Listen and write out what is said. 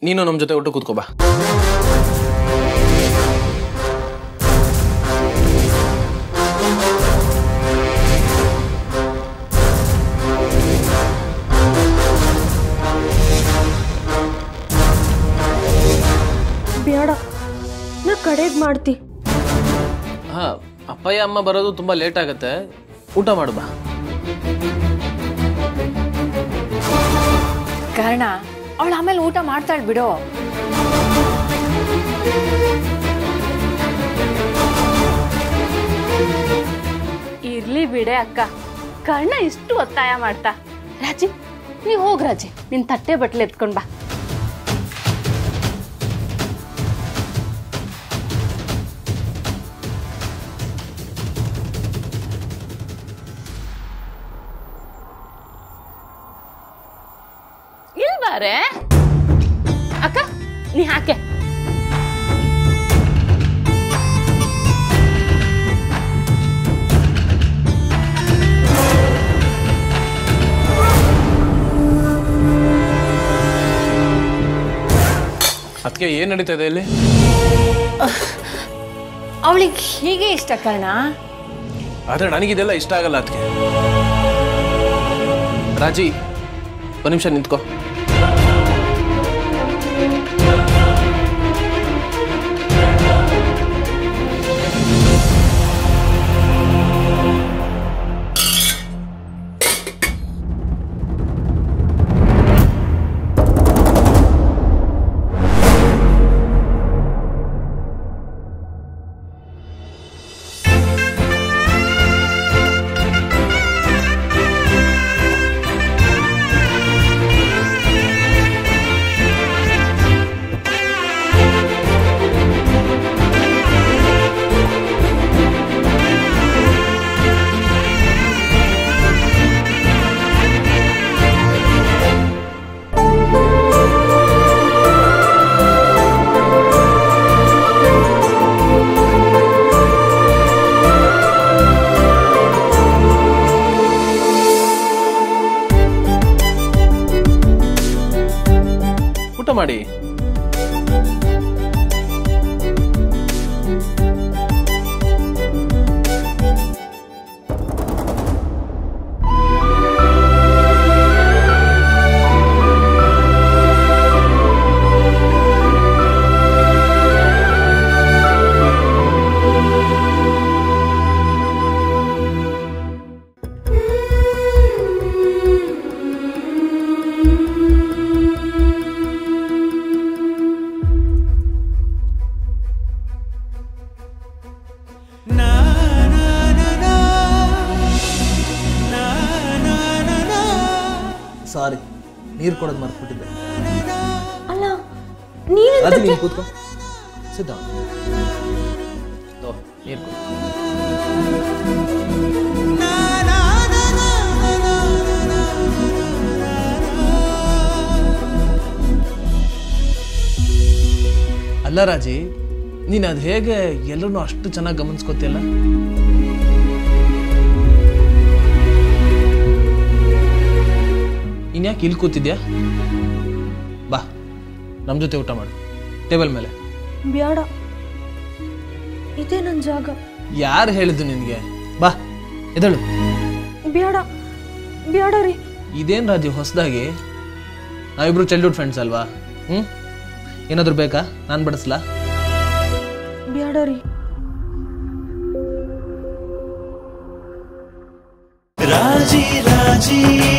ನೀನು ನಮ್ಮ ಜೊತೆ ಒಟ್ಟು ಕೂತ್ಕೋ ಬಾ ಬೇಡ ನಾ ಕಡೆಗೆ ಮಾಡ್ತಿ ಹಾ ಅಪ್ಪಯ್ಯ ಅಮ್ಮ ಬರೋದು ತುಂಬಾ ಲೇಟ್ ಆಗತ್ತೆ ಊಟ ಮಾಡು ಬಾ ಕಾರಣ ಅವಳು ಆಮೇಲೆ ಊಟ ಮಾಡ್ತಾಳೆ ಬಿಡು ಇರ್ಲಿ ಬಿಡೆ ಅಕ್ಕ ಕರ್ಣ ಇಷ್ಟು ಒತ್ತಾಯ ಮಾಡ್ತಾ ರಾಜಿ ನೀ ಹೋಗ್ ರಾಜಿ ನಿನ್ ತಟ್ಟೆ ಬಟ್ಲೆ ಎತ್ಕೊಂಡ್ ಬಾ ಇಲ್ ಬಾರೆ ಅಕ್ಕ ನೀ ಹಾಕೆ ಅದಕ್ಕೆ ಏನ್ ನಡೀತಾ ಇದೆ ಇಲ್ಲಿ ಅವಳಿಗೆ ಹೀಗೆ ಇಷ್ಟ ಕರ್ಣ ಆದ್ರೆ ನನಗಿದೆಲ್ಲ ಇಷ್ಟ ಆಗಲ್ಲ ಅದಕ್ಕೆ ರಾಜಿ ಒಂದು ನಿಮಿಷ ನಿಂತ್ಕೋ ಊಟ ಮಾಡಿ ಸಾರಿ ನೀರು ಕೊಡೋದು ಮರ್ತ್ಬಿಟ್ಟಿದ್ದೆ ಅಲ್ಲ ನೀನ್ ರಾಜು ನೀನು ಕೂತ್ಕೋ ಸಿದ್ಧ ನೀರು ಅಲ್ಲ ರಾಜಿ ನೀನು ಅದು ಹೇಗೆ ಎಲ್ಲರೂ ಅಷ್ಟು ಚೆನ್ನಾಗಿ ಗಮನಿಸ್ಕೋತಿಯಲ್ಲ ಇನ್ಯಾಕೆ ಇಲ್ಲಿ ಕೂತಿದ್ಯಾ ಬಾ ನಮ್ಮ ಜೊತೆ ಊಟ ಮಾಡು ಟೇಬಲ್ ಮೇಲೆ ಬೇಡ ಇದೇ ನನ್ನ ಜಾಗ ಯಾರು ಹೇಳಿದ್ದು ನಿನಗೆ ಬಾ ಎದಳು ಬೇಡ ಬೇಡ ರೀ ಇದೇನು ರಾಜಿ ಹೊಸದಾಗಿ ನಾವಿಬ್ರು ಚೈಲ್ಡ್ಹುಡ್ ಫ್ರೆಂಡ್ಸ್ ಅಲ್ವಾ ಹ್ಞೂ ಏನಾದರೂ ಬೇಕಾ ನಾನು ಬಡಿಸ್ಲಾ ಬೇಡ ರೀ ರಾಜಿ ರಾಜಿ